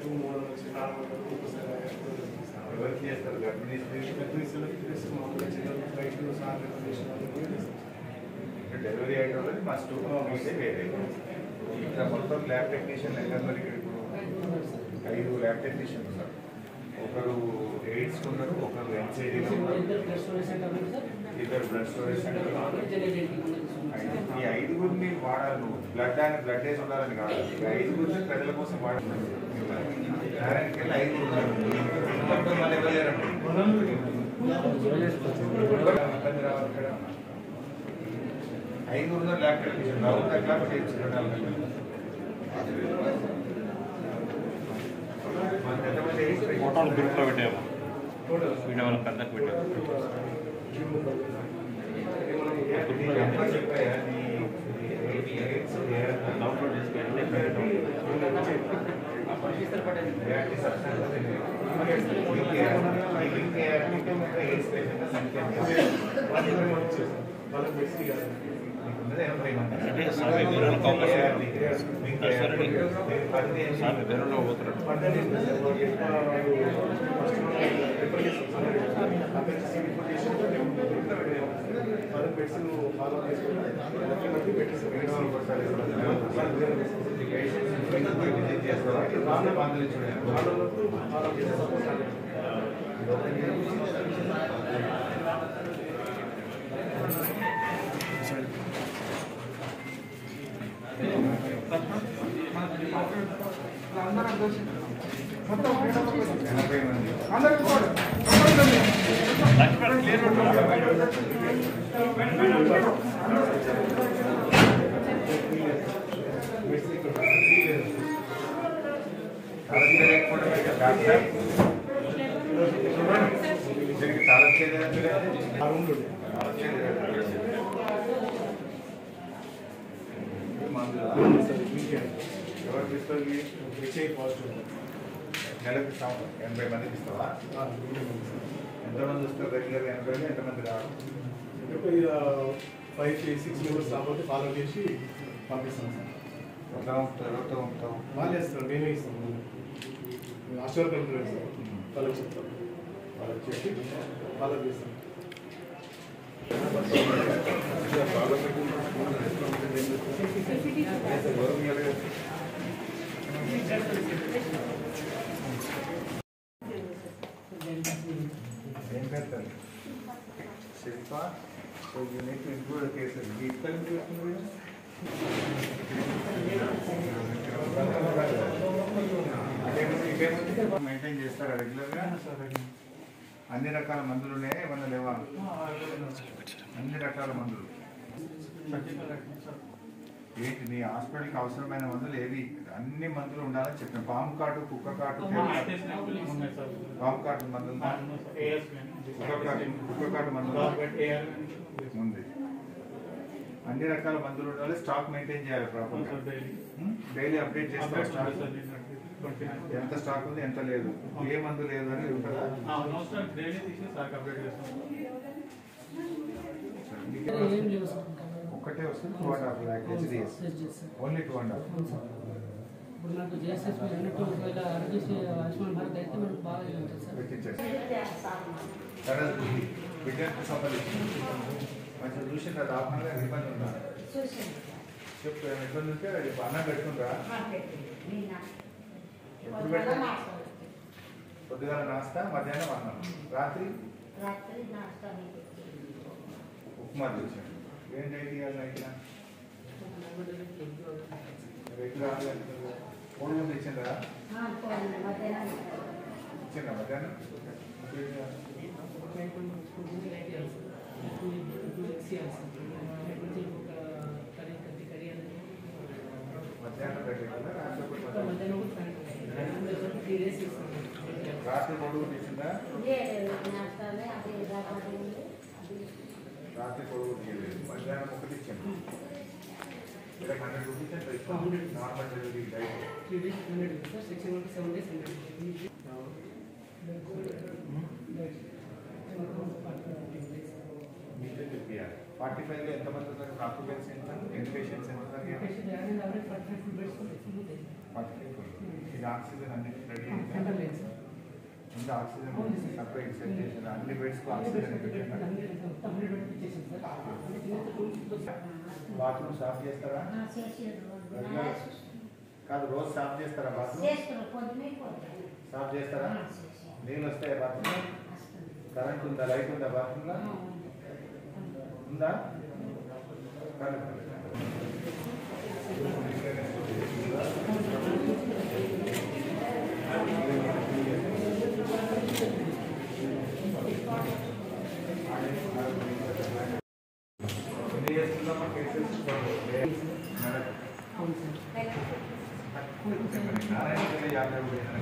Two మూడు వందలు వచ్చి నాలుగు వందలు ఒక్కోసారి ఎవరికి చేస్తారు గర్భిణీస్ మామూలుగా చిన్న బయటలో సార్ చేసిన డెలివరీ అయిన వాళ్ళకి మస్ట్ మీదే వేరే ఇక్కడ మొత్తం ల్యాబ్ టెక్నీషియన్ ఎంతమంది ఇక్కడ ఇప్పుడు ఐదు ల్యాబ్ టెక్నీషియన్ ఉన్నారు ఒకరు ఎయిడ్స్ ఉన్నారు ఒకరు ఎన్సైడీలో ఉన్నారు ఇద్దరు బ్లడ్ స్టోరేజ్ సెంటర్ ఈ ఐదుగురిని వాడాలి నువ్వు బ్లడ్ అని బ్లడ్ వేసి ఉండాలని కాదు ఈ ఐదుగురిని ప్రజల కోసం వాడాలి నారాయణకి వెళ్ళి ఐదుగురు ఉన్నారు ఇంతకుముందు మళ్ళీ ఎవరు లేరండి ఇబ్బంది రావాలి ఇక్కడ ఐదుగురు ఉన్నారు ల్యాబ్ టెక్నీషియన్ రావు అట్లా చేయొచ్చు రెండు నాలుగు గంటలు. మనకి ఎంతమంది ఎయిడ్స్ పేషెంట్స్ ఫోటోలు గ్రూప్లో పెట్టాము టోటల్ వీడియో వాళ్ళకి పెద్దకు పెట్టాము నీ నెంబర్ చెప్పాయా? నీ ఎయిడ్స్ ఏ రకం? డౌన్లోడ్ చేసుకెళ్ళి ఎలాంటి సబ్స్టాన్స్ తెలియదు. లింక్ చేయాలి. ఈ లింక్ చేయాలంటే ఇంకా ఎయిడ్స్ పేషెంట్ల సంఖ్య ఎంత? వాళ్ళకి మెడిసిన్ కాదు నీకు ఉన్నది ఎనభై మంది. అంటే సార్ మీ వేరే వాళ్ళకి అవకాశం చేయాలి. ఉంది. లింక్ సార్ చేయాలి. రెడీ. మీరు పరిధి ఏంటి? సార్ మీ వేరే వాళ్ళు పోతున్నాడు పడ్డాలి రిఫర్ చేస్తాం రిఫర్ చేసి వాళ్ళకి మెడిసిన్ ఫాలో చేసుకుంటే పెట్టేస్తాం రెండు రోజులకు ఒకసారి ఈ పేషెంట్స్ ఇంకా పోయి విజిట్ చేస్తావా? వాళ్ళ మందులు ఇచ్చుడు. వాళ్ళకు ఫాలో చేస్తాం ఎనభై మంది తాళం చేయలేకపోవడం ఏంటి? డాక్టర్ దీనికి తాళం చేయలేదంటే ఆ రూమ్లో తాళం చేయలేదంటే మందులా? ఎవరికి ఇస్తుంది హెచ్ఐ పాజిటివ్ నెలకు ఇస్తాము ఎనభై మందికి ఇస్తావా ఎంతమంది వస్తారు రెగ్యులర్ ఎనభై ఎంతమంది రావాలి ఫైవ్ సిక్స్ మెంబర్స్ రాకపోతే ఫాలో చేసి పంపిస్తాం సార్ ఎట్లా ఉంటారు ఎవరితో ఉంటావు వాళ్ళు చేస్తారు మేమే ఇస్తాం ఆశ్చర్య కలుగుతుంది సార్ వాళ్ళకి చెప్తాం వాళ్ళకి చెప్పి వాళ్ళకి చేస్తాం ఏం పెడతారు Shilpa so you need to include cases ఈ ఇక్కడ నుంచి వస్తుంది మెయింటైన్ చేస్తారా రెగ్యులర్గా అన్ని రకాల మందులు ఉన్నాయా ఏమన్నా లేవా అన్ని రకాల మందులు ఏంటి నీ హాస్పిటల్కి అవసరమైన మందులు ఏవి అన్ని మందులు ఉండాలని చెప్పాను పాము కాటు కుక్క కాటు పాము కాటు మందు ఉందా? కుక్క కాటు కుక్క కాటు మందు ఉందా? ఉంది అన్ని రకాల మందులు ఉండాలి స్టాక్ మెయింటైన్ చేయాలి ప్రాపర్ డైలీ అప్డేట్ చేస్తారు స్టాక్ ఎంత స్టాక్ ఉంది ఎంత లేదు ఏ మందు లేదు అని ఉంటుందా ఏం లేవు సార్ ఒక్కటే వస్తుంది two and half lakh HDS set చేసి ఓన్లీ టూ అండ్ హాఫ్ అవును సార్ ఇప్పుడు నాకు జిఎస్ఎస్పీ అన్నట్టు ఒకవేళ ఆరోగ్యశ్రీ ఆయుష్మాన్ భారత్ అయితే మనకు బాగా ఇది ఉంటుంది సార్ పెట్టించేసి సరే బుద్ధి విద్యార్థి సంబంధించి మంచిగా చూసిన రాకుండా ఇబ్బంది ఉందా చెప్పు ఏమైనా ఇబ్బంది ఉంటే రేపు అన్నం పెట్టుకుంటా ఎప్పుడు పెట్టాలి పొద్దుగాల నాస్తా మధ్యాహ్నం అన్నం రాత్రి రాత్రి నాస్తాను ఉప్మా చూసాను ఏం డైట్ ఇవ్వాలి నైట్లా రెగ్యులర్ మూడు మంది ఇచ్చిందా మధ్యాహ్నం ఇచ్చిందా మధ్యాహ్నం టూ టూ ఎక్స్ ఇవ్వాలి సార్ లేకపోతే ఒక కర్రీ కత్తి కర్రీ అనేది మధ్యాహ్నం రెగ్యులర్ రాత్రి ఒకటి ఒక మధ్యాహ్నం. మధ్యాహ్నం కూడా త్రీ డేస్ ఇస్తాను రాత్రి పొడుగు ఇచ్చిందా నాస్తానే అది రాత్రి అది రాత్రి పొడుగు తీయలేదు మధ్యాహ్నం ఒకటి ఇచ్చాను ఇలా హండ్రెడ్ రూపీస్ ఎంత ఇస్తాం normal delivery diet three days hundred sir six month seven days hundred మీరే చెప్పాలి ఫార్టీ ఫైవ్లో ఎంతమంది ఉన్నారు ఆక్యుపెన్సీ ఎంత ఎన్ని పేషెంట్స్ ఎంత ఉన్నారు patient average average forty five food beds full ఉంటాయి ఇది ఆక్సిజన్ అన్ని రెడీ సెంటర్ లేదు సార్ ఇంకా ఆక్సిజన్ సపరేట్ సెట్ చేసిన అన్ని బెడ్స్కి ఆక్సిజన్ బాత్రూమ్ సాఫ్ చేస్తారా చేసారు కాదు రోజు సాఫ్ చేస్తారా బాత్రూమ్ చేస్తారు పొద్దునే పోతారు సాఫ్ చేస్తారా నీళ్ళు వస్తాయా బాత్రూమ్ కరెంట్ ఉందా లైట్ ఉందా బాత్రూంలో ఉందా కరెంట్ ఉందా? ఎన్ని చేస్తున్నామా కేసెస్ మేడం అవును సార్ నారాయణ జిల్లా యాభై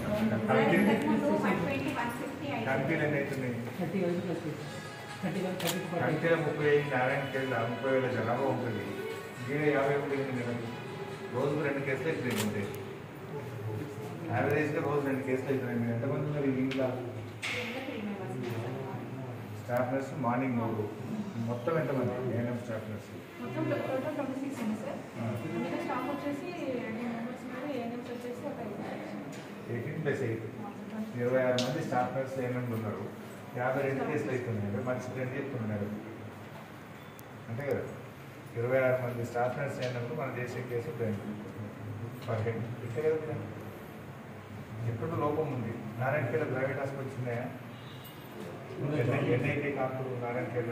కంపెనీలు ఎన్ని అవుతున్నాయి thirty one plus thirty one thirty కంటే ముప్పై ఐదు నారాయణ జిల్లా ముప్పై వేల జనాభా ఉంటుంది గీడ యాభై ఒకటి ఉంది నెలకు రోజుకు రెండు కేసులు అవుతున్నాయి ఉంటాయి యావరేజ్గా రోజు రెండు కేసులు అవుతున్నాయి మీరు ఎంతమంది ఉన్నారు ఈ ఇంట్లో స్టాఫ్ నర్స్ మార్నింగ్ మూడు మొత్తం ఎంతమంది ఏఎన్ఎం స్టాఫ్ నర్స్ మొత్తం టోటల్ ట్వంటీ సిక్స్ ఉంది సార్ అందులో స్టాఫ్ వచ్చేసి రెండు మెంబర్స్ ఉన్నారు ఏఎన్ఎంస్ వచ్చేసి ఒక ఎయిటీన్ ప్లస్ ఎయిట్ ఇరవై ఆరు మంది స్టాఫ్ నర్స్ ఏఎన్ఎం ఉన్నారు యాభై రెండు కేసులు అవుతున్నాయి మనిషి రెండు చెప్తున్నారు అంతే కదా ఇరవై ఆరు మంది స్టాఫ్ నర్స్ అయినప్పుడు మనం చేసే కేసు పర్ హెడ్ అంతే కదా మేడం? ఎప్పుడు లోపం ఉంది నారాయణఖేడ ప్రైవేట్ హాస్పిటల్స్ ఉన్నాయా ఎన్ఐటి కాన్పూర్ నారాయణఖేడ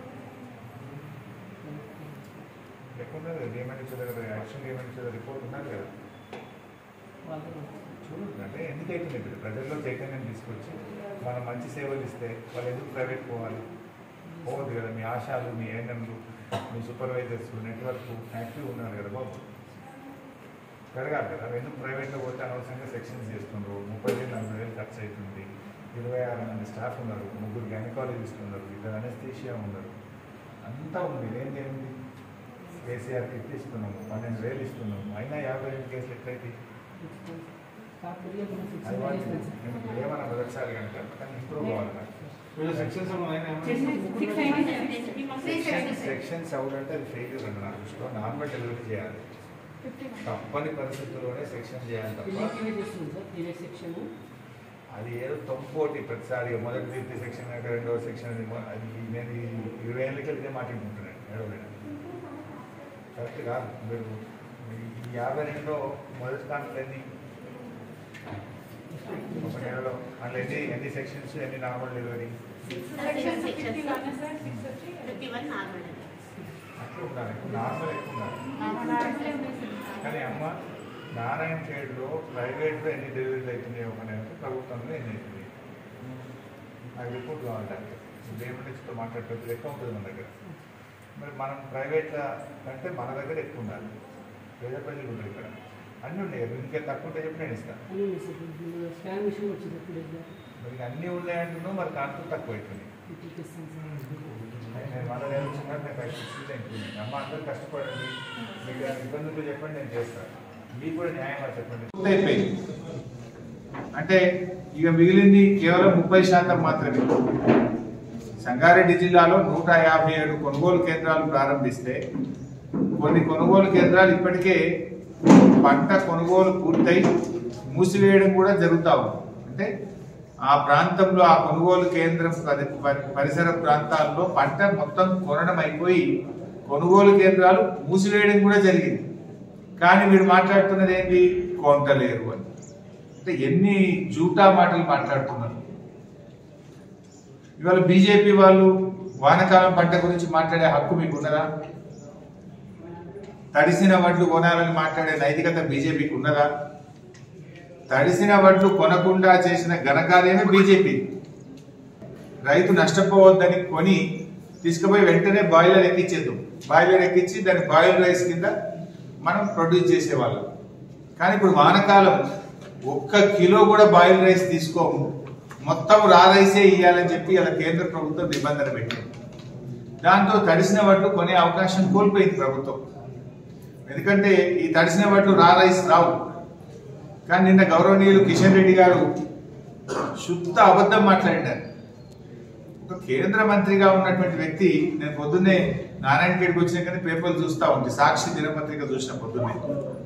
లేకుండా ఏమైనా కదా యాక్షన్ ఏమైనా రిపోర్ట్ ఉన్నారు కదా వాళ్ళతో చూడండి అంటే ఎందుకు అవుతుంది ఇప్పుడు ప్రజల్లో చైతన్యం తీసుకొచ్చి మనం మంచి సేవలు ఇస్తే వాళ్ళు ఎందుకు ప్రైవేట్ పోవాలి పోవద్దు కదా మీ ఆశాలు మీ ఏఎన్ఎంలు మీ సూపర్వైజర్స్ నెట్వర్క్ యాక్టివ్ ఉన్నారు కదా బాబు పెరగాలి కదా అవి ఎందుకు ప్రైవేట్లో పోతే అనవసరంగా సెక్షన్స్ చేస్తుండ్రు ముప్పై వేలు నలభై వేలు ఖర్చు అవుతుంది ఇరవై ఆరు మంది స్టాఫ్ ఉన్నారు ముగ్గురు గైనకాలజిస్ట్ ఉన్నారు ఇద్దరు అనస్థీషియా ఉన్నారు అంతా ఉంది ఏంటి ఏముంది కేసీఆర్ కిట్ ఇస్తున్నాము పన్నెండు వేలు ఇస్తున్నాము అయినా యాభై రెండు కేసులు ఎట్లయితే స్టాఫ్ పెరిగే మనం సిక్స్ అది వాళ్ళు చేస్తాం సార్ నేను ఏమన్నా మొదటిసారి కనుక కానీ ఇంప్రూవ్ అవ్వాలి నాకు. వీళ్ళు సెక్షన్స్ ఉన్నాయి సిక్స్ నైన్టీ సెక్షన్స్ అవుడంటే అది ఫెయిల్యూర్ అండి నా దృష్టిలో నార్మల్ డెలివరీ చేయాలి ఫిఫ్టీ వన్ తప్పని పరిస్థితుల్లోనే సెక్షన్ చేయాలి తప్ప పిల్లలకి చేస్తున్నాం సార్ పీరియడ్ సెక్షన్ అది ఏదో తొంపోటి ప్రతిసారి మొదటి తీర్తి సెక్షన్ అంటే రెండవ సెక్షన్ అది మొ- అది నేను ఈ ఇరవై ఏళ్ళకి ఇదే మాట్లాడుకుంటున్నాను ఏడవైనా కరెక్ట్ కాదు మీరు ఈ యాభై రెండులో మొదటి దాంట్లో ఎన్ని ఒక నెలలో అందులో ఎన్ని ఎన్ని సెక్షన్స్ ఎన్ని normal delivery section fifty one sir six వచ్చి అట్లా ఉండాలి నార్మల్ ఎక్కువ ఉండాలి కానీ అమ్మ నారాయణ ఖేడ్లో ప్రైవేట్లో ఎన్ని డెలివరీలు అవుతున్నాయో ఒక నెలకు ప్రభుత్వంలో ఎన్ని అవుతుంది నాకు రిపోర్ట్ కావాలంటే గవర్నమెంట్ నుంచి మాట్లాడుతుంది ఎక్కువ ఉంటుంది మన దగ్గర మరి మనం ప్రైవేట్ల కంటే మన దగ్గర ఎక్కువ ఉండాలి పేద ప్రజలు ఉంటారు ఇక్కడ అన్నీ ఉన్నాయి కదా ఇంకే తక్కువ ఉంటే చెప్పి నేను ఇస్తాను అన్నీ ఉన్నాయి సార్ స్కాన్ మిషన్ వచ్చింది టూ డేస్ మరి అన్నీ ఉన్నాయంటున్నావు మరి కాన్పు తక్కువ అవుతుంది ఇట్లా ఇస్తాను సార్ నేను మన నేను వచ్చిన నేను ఫైవ్ సిక్స్టీ అయిపోయింది అమ్మ అందరూ కష్టపడండి మీకు ఏమైనా ఇబ్బందులు చెప్పండి నేను చేస్తాను మీకు కూడా న్యాయంగా చెప్పండి అయిపోయింది అంటే ఇక మిగిలింది కేవలం ముప్పై శాతం మాత్రమే సంగారెడ్డి జిల్లాలో నూట యాభై ఏడు కొనుగోలు కేంద్రాలు ప్రారంభిస్తే కొన్ని కొనుగోలు కేంద్రాలు ఇప్పటికే పంట కొనుగోలు పూర్తయి మూసివేయడం కూడా జరుగుతా ఉంది అంటే ఆ ప్రాంతంలో ఆ కొనుగోలు కేంద్రం పరి- పరి- పరిసర ప్రాంతాల్లో పంట మొత్తం కొనడం అయిపోయి కొనుగోలు కేంద్రాలు మూసివేయడం కూడా జరిగింది కానీ మీరు మాట్లాడుతున్నది ఏంటి కొంటలేరు అని అంటే ఎన్ని జూటా మాటలు మాట్లాడుతున్నారు ఇవాళ బీజేపీ వాళ్ళు వానకాలం పంట గురించి మాట్లాడే హక్కు మీకు ఉన్నదా తడిసిన వడ్లు కొనాలని మాట్లాడే నైతికత బీజేపీకి ఉన్నదా తడిసిన వడ్లు కొనకుండా చేసిన ఘనకార్యమే బీజేపీ రైతు నష్టపోవద్దని కొని తీసుకుపోయి వెంటనే బాయిలర్ ఎక్కించేద్దాం బాయిలర్ ఎక్కించి దాన్ని బాయిల్ రైస్ కింద మనం ప్రొడ్యూస్ చేసేవాళ్ళం కానీ ఇప్పుడు వానకాలం ఒక్క కిలో కూడా బాయిల్ రైస్ తీసుకోము మొత్తం రా రైసే ఇవ్వాలని చెప్పి ఇలా కేంద్ర ప్రభుత్వం నిబంధన పెట్టింది దాంతో తడిసిన వడ్లు కొనే అవకాశం కోల్పోయింది ప్రభుత్వం ఎందుకంటే ఈ తడిసిన వడ్లు రా రైస్ రావు కానీ నిన్న గౌరవనీయులు కిషన్ రెడ్డి గారు శుద్ధ అబద్ధం మాట్లాడినారు ఒక కేంద్ర మంత్రిగా ఉన్నటువంటి వ్యక్తి నేను పొద్దున్నే నారాయణ గేడ్కి వచ్చిన కానీ పేపర్లు చూస్తా ఉంది సాక్షి దినపత్రిక చూసిన పొద్దున్నే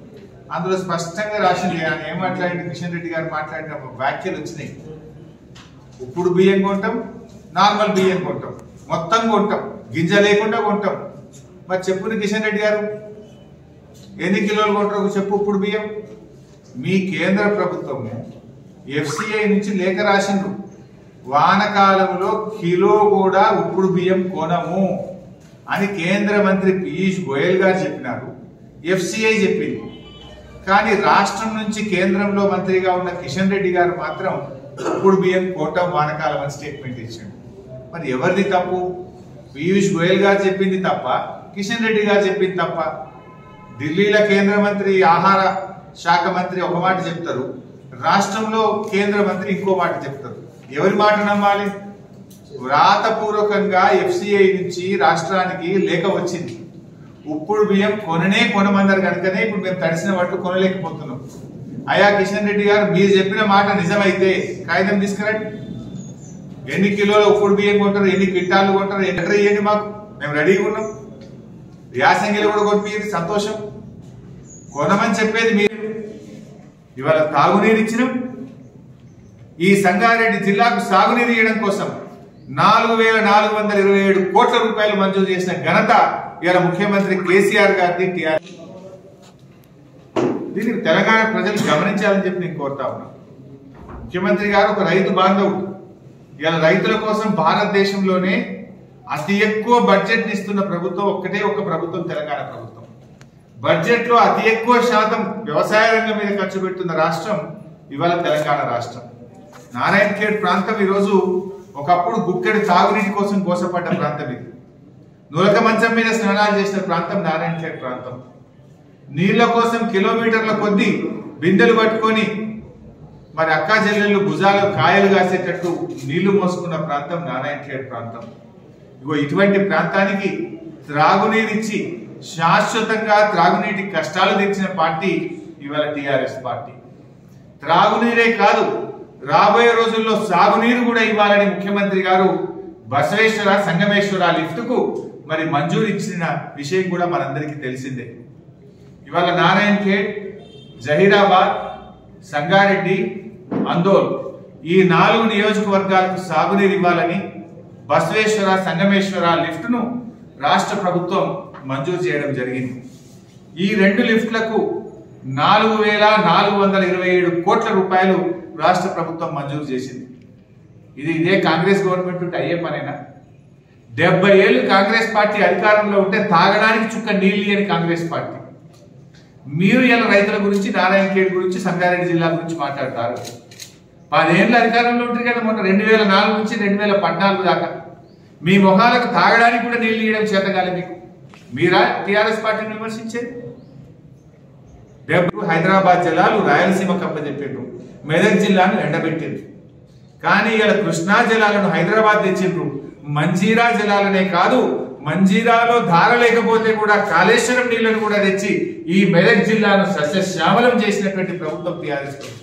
అందులో స్పష్టంగా రాసింది ఆయన ఏం మాట్లాడింది కిషన్ రెడ్డి గారు మాట్లాడిన వ్యాఖ్యలు వచ్చినాయి ఉప్పుడు బియ్యం కొంటాం నార్మల్ బియ్యం కొంటాం మొత్తం కొంటాం గింజ లేకుండా కొంటాం మరి చెప్పుని కిషన్ రెడ్డి గారు ఎన్ని కిలోలు కొంటారో చెప్పు ఉప్పుడు బియ్యం మీ కేంద్ర ప్రభుత్వము ఎఫ్సిఐ నుంచి లేఖ రాసిండ్రు వానకాలంలో కిలో కూడా ఉప్పుడు బియ్యం కొనము అని కేంద్ర మంత్రి పీయూష్ గోయల్ గారు చెప్పినారు ఎఫ్సిఐ చెప్పింది కానీ రాష్ట్రం నుంచి కేంద్రంలో మంత్రిగా ఉన్న కిషన్ రెడ్డి గారు మాత్రం ఉప్పుడు బియ్యం కోటం వానకాలం అని స్టేట్మెంట్ ఇచ్చిండు మరి ఎవరిది తప్పు పీయూష్ గోయల్ గారు చెప్పింది తప్ప కిషన్ రెడ్డి గారు చెప్పింది తప్ప ఢిల్లీలో కేంద్ర మంత్రి ఆహార శాఖ మంత్రి ఒక మాట చెప్తారు రాష్ట్రంలో కేంద్ర మంత్రి ఇంకో మాట చెప్తారు ఎవరి మాట నమ్మాలి వ్రాతపూర్వకంగా ఎఫ్సిఐ నుంచి రాష్ట్రానికి లేఖ వచ్చింది ఉప్పుడు బియ్యం కొననే కొనమన్నారు కనుకనే ఇప్పుడు మేము తడిసిన వాటిలో కొనలేకపోతున్నాం అయా కిషన్ రెడ్డి గారు మీరు చెప్పిన మాట నిజమైతే కాగితం తీసుకురండి ఎన్ని కిలోల ఉప్పుడు బియ్యం కొంటారు ఎన్ని క్వింటాలు కొంటారు ఎక్కడ ఇవ్వండి మాకు మేము రెడీగా ఉన్నాం యాసంగిలో కూడా కొనిపించింది సంతోషం కొనమని చెప్పేది మీరు ఇవాళ తాగునీరు ఇచ్చినాం ఈ సంగారెడ్డి జిల్లాకు సాగునీరు ఇవ్వడం కోసం నాలుగు వేల నాలుగు వందల ఇరవై ఏడు కోట్ల రూపాయలు మంజూరు చేసిన ఘనత ఇవాళ ముఖ్యమంత్రి కేసీఆర్ గారిది టీఆర్ దీనికి తెలంగాణ ప్రజలు గమనించాలని చెప్పి నేను కోరుతా ఉన్నా ముఖ్యమంత్రి గారు ఒక రైతు బాంధవుడు ఇవాళ రైతుల కోసం భారతదేశంలోనే అతి ఎక్కువ బడ్జెట్ ఇస్తున్న ప్రభుత్వం ఒక్కటే ఒక ప్రభుత్వం తెలంగాణ ప్రభుత్వం బడ్జెట్ లో అతి ఎక్కువ శాతం వ్యవసాయ రంగం మీద ఖర్చు పెడుతున్న రాష్ట్రం ఇవాళ తెలంగాణ రాష్ట్రం నారాయణ ఖేడ్ ప్రాంతం ఈరోజు ఒకప్పుడు గుక్కెడు తాగునీటి కోసం కోసపడ్డ ప్రాంతం ఇది నులక మంచం మీద స్నానాలు చేసిన ప్రాంతం నారాయణ ఖేడ్ ప్రాంతం నీళ్ల కోసం కిలోమీటర్ల కొద్దీ బిందెలు పట్టుకొని మరి అక్కా చెల్లెళ్ళు భుజాలు కాయలు కాసేటట్టు నీళ్లు మోసుకున్న ప్రాంతం నారాయణ ఖేడ్ ప్రాంతం ఇగో ఇటువంటి ప్రాంతానికి త్రాగునీరిచ్చి శాశ్వతంగా త్రాగునీటి కష్టాలు తెచ్చిన పార్టీ ఇవాళ టిఆర్ఎస్ పార్టీ త్రాగునీరే కాదు రాబోయే రోజుల్లో సాగునీరు కూడా ఇవ్వాలని ముఖ్యమంత్రి గారు బసవేశ్వర సంగమేశ్వర లిఫ్ట్ కు మరి మంజూరు ఇచ్చిన విషయం కూడా మనందరికీ తెలిసిందే ఇవాళ నారాయణ ఖేడ్ జహీరాబాద్ సంగారెడ్డి అందోల్ ఈ నాలుగు నియోజకవర్గాలకు సాగునీరు ఇవ్వాలని బసవేశ్వర సంగమేశ్వర లిఫ్ట్ ను రాష్ట్ర ప్రభుత్వం మంజూరు చేయడం జరిగింది ఈ రెండు లిఫ్ట్లకు నాలుగు వేల నాలుగు వందల ఇరవై ఏడు కోట్ల రూపాయలు రాష్ట్ర ప్రభుత్వం మంజూరు చేసింది ఇది ఇదే కాంగ్రెస్ గవర్నమెంట్ ఉంటే అయ్యే పనేనా డెబ్బై ఏళ్ళు కాంగ్రెస్ పార్టీ అధికారంలో ఉంటే తాగడానికి చుక్క నీళ్ళు అని కాంగ్రెస్ పార్టీ మీరు ఇలా రైతుల గురించి నారాయణ ఖేడ్ గురించి సంగారెడ్డి జిల్లా గురించి మాట్లాడతారు పదేళ్ళు అధికారంలో ఉంటారు కదా మొన్న రెండు వేల నాలుగు నుంచి రెండు వేల పద్నాలుగు దాకా మీ మొహాలకు తాగడానికి కూడా నీళ్లు ఇవ్వడం చేతగాలి మీకు మీరా టిఆర్ఎస్ పార్టీని విమర్శించేది డెబ్బై హైదరాబాద్ జలాలు రాయలసీమ కప్పచెప్పిండ్రు మెదక్ జిల్లాను ఎండబెట్టిండ్రు కానీ ఇలా కృష్ణా జలాలను హైదరాబాద్ తెచ్చిండ్రు మంజీరా జలాలనే కాదు మంజీరాలో ధార లేకపోతే కూడా కాళేశ్వరం నీళ్లను కూడా తెచ్చి ఈ మెదక్ జిల్లాను సస్యశ్యామలం చేసినటువంటి ప్రభుత్వం టీఆర్ఎస్ ప్రభుత్వం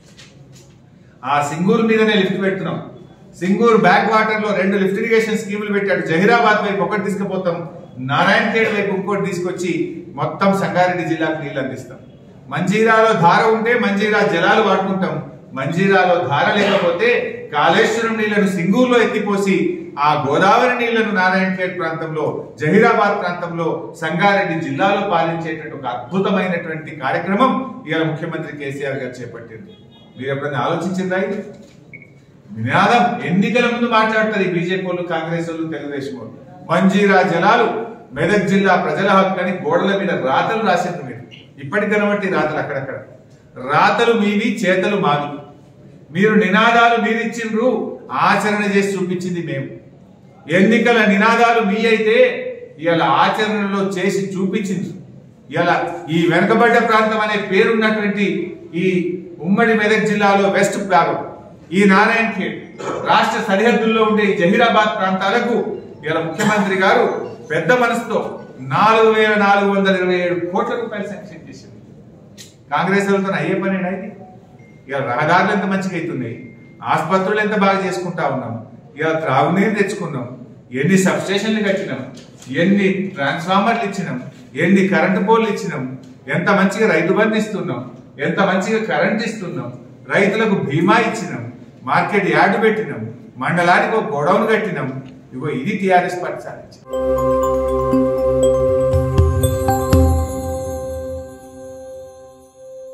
ఆ సింగూరు మీదనే లిఫ్ట్ పెడుతున్నాం సింగూరు బ్యాక్ వాటర్ లో రెండు లిఫ్ట్ ఇరిగేషన్ స్కీములు పెట్టాడు జహీరాబాద్ వైపు ఒకటి తీసుకుపోతాం నారాయణ ఖేడ్ వైపు ఇంకోటి తీసుకొచ్చి మొత్తం సంగారెడ్డి జిల్లాకు నీళ్లు అందిస్తాం మంజీరాలో ధార ఉంటే మంజీరా జలాలు వాడుకుంటాం మంజీరాలో ధార లేకపోతే కాళేశ్వరం నీళ్లను సింగూరులో ఎత్తిపోసి ఆ గోదావరి నీళ్లను నారాయణ ఖేడ్ ప్రాంతంలో జహీరాబాద్ ప్రాంతంలో సంగారెడ్డి జిల్లాలో పాలించేటువంటి ఒక అద్భుతమైనటువంటి కార్యక్రమం ఇవాళ ముఖ్యమంత్రి కేసీఆర్ గారు చేపట్టింది మీరు ఎప్పుడైనా ఆలోచించిందా ఇది నినాదం ఎన్నికల ముందు మాట్లాడతారు ఈ బీజేపీ వాళ్ళు కాంగ్రెస్ వాళ్ళు తెలుగుదేశం వాళ్ళు మంజీరా జలాలు మెదక్ జిల్లా ప్రజల హక్కు అని గోడల మీద రాతలు రాసింది మీరు ఇప్పటికి కనబట్టి రాతలు అక్కడక్కడ రాతలు మీవి చేతలు మావి మీరు నినాదాలు మీరు ఇచ్చిండ్రు ఆచరణ చేసి చూపించింది మేము ఎన్నికల నినాదాలు మీ అయితే ఇవాళ ఆచరణలో చేసి చూపించింది ఇవాళ ఈ వెనుకబడ్డ ప్రాంతం అనే పేరున్నటువంటి ఈ ఉమ్మడి మెదక్ జిల్లాలో వెస్ట్ భాగం ఈ నారాయణ ఖేడ్ రాష్ట్ర సరిహద్దుల్లో ఉండే ఈ జహీరాబాద్ ప్రాంతాలకు ఇవాళ ముఖ్యమంత్రి గారు పెద్ద మనసుతో నాలుగు వేల నాలుగు వందల ఇరవై ఏడు కోట్ల రూపాయలు శాంక్షన్ చేసింది కాంగ్రెస్ వాళ్ళతో అయ్యే పని ఇది ఇక రహదారులు ఎంత మంచిగా అవుతున్నాయి ఆసుపత్రులు ఎంత బాగా చేసుకుంటా ఉన్నాం ఇక త్రాగునీరు తెచ్చుకున్నాం ఎన్ని సబ్స్టేషన్లు కట్టినాం ఎన్ని ట్రాన్స్ఫార్మర్లు ఇచ్చినాం ఎన్ని కరెంటు పోల్లు ఇచ్చినాం ఎంత మంచిగా రైతు బంధు ఇస్తున్నాం ఎంత మంచిగా కరెంట్ ఇస్తున్నాం రైతులకు బీమా ఇచ్చినాం మార్కెట్ యార్డు పెట్టినాం మండలానికి ఒక గొడవను కట్టినాం ఇగో ఇది టిఆర్ఎస్ పార్టీ సాధించింది